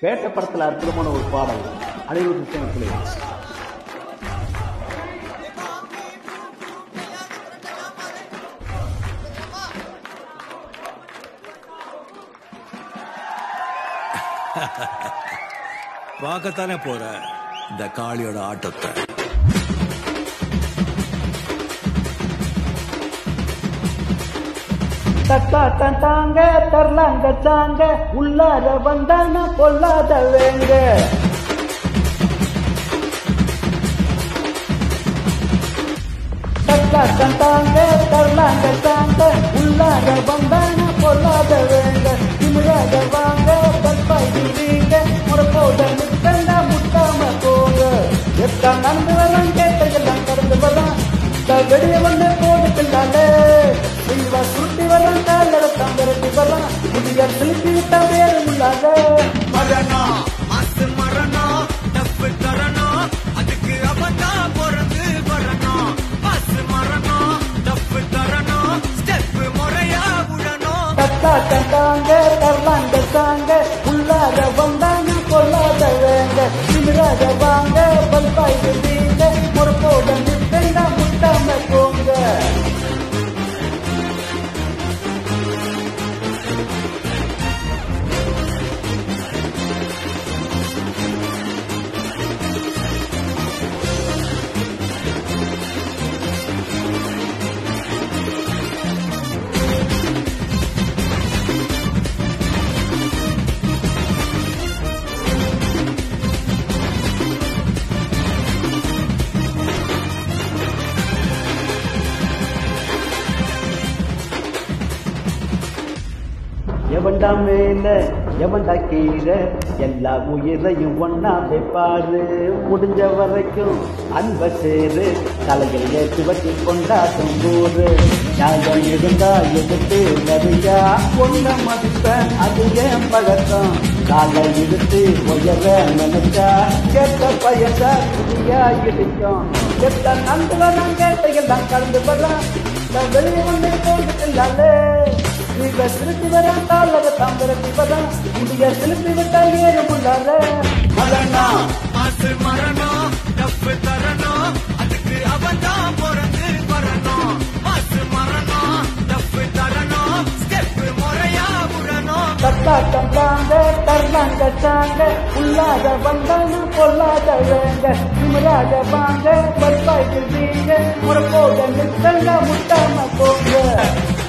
பேட்ட படத்துல அற்புதமான ஒரு பாடல் அனிருத் இசையமைப்பிலே பார்க்கத்தானே போற இந்த காளியோட ஆட்டத்தை தட்டாட்டம் தாங்க தரலாங்க தாங்க உள்ளார வந்தான பொல்லாத வேங்க தட்டாட்டம் தாங்க தரலாங்க தாங்க உள்ளார வந்தான பொல்லாத வேங்க திமிராக வாங்க பல்பாய்கிறீங்க முறப்போட நிற்கண்டா முட்டாம போங்க எத்தான் நடந்து வரலாம் கேட்டையெல்லாம் கடந்து வரலாம் வெளியே வந்து போட்டுக்கலாலே இவ சுருட்டி வரலாம் காலர தம்பரட்டி வரலாம் முடிய சிலுப்பி விட்டா வேறு முள்ளாக மரணம் மாசு மரணம் தப்பு தரணும் அதுக்கு அவதான் பிறந்து வரணும் மாசு மரணம் தப்பு தரணும் ஸ்டெப் முறையா விடணும் தத்தா தந்தாங்க தரலாங்க தாங்க உள்ளாக வந்தாங்க கொள்ளாத வேங்க திமிராக வாங்க பல்பாய்க்கு வீங்க முறப்போட நிற்கண்டா முட்டாம போங்க எவன்டா மேல எவன்டா கீழே எல்லா உயிரையும் ஒன்னா வைப்பாரு முடிஞ்ச வரைக்கும் அன்ப சேரு தலையில் ஏற்றி வச்சு கொண்டாட்டும் போது நியாயம் இருந்தா எதிர்த்து நிறையா ஒன்ன மதிப்பேன் அது ஏன் பழக்கம் காலை இழுத்து உயர நினைச்சா கேட்ட பயசா புதியா இடிக்கும் எத்த நந்து நான் கேட்டையெல்லாம் கலந்து வரலாம் நான் வெளியே வந்து போட்டுக்கலாலே இவ திருப்பி வரா தாளக தாம்பரத்தி வரா இந்திய திருப்பி விட்டா ஏறு முள்ளார மரணம் மாசு மரணம் தப்பு தரணும் அதுக்கு அவதான் பிறந்து வரணும் மாசு மரணம் தப்பு தரணும் ஸ்டெப் முறையா விடணும் தத்தாட்டம் தாங்க தர்லாங்க சாங்க உள்ளாத வந்தாங்க பொல்லாத வேங்க திமிராக வாங்க பல்பாய்க்கு வீங்க முறப்போக நிற்கங்க முட்டாம போங்க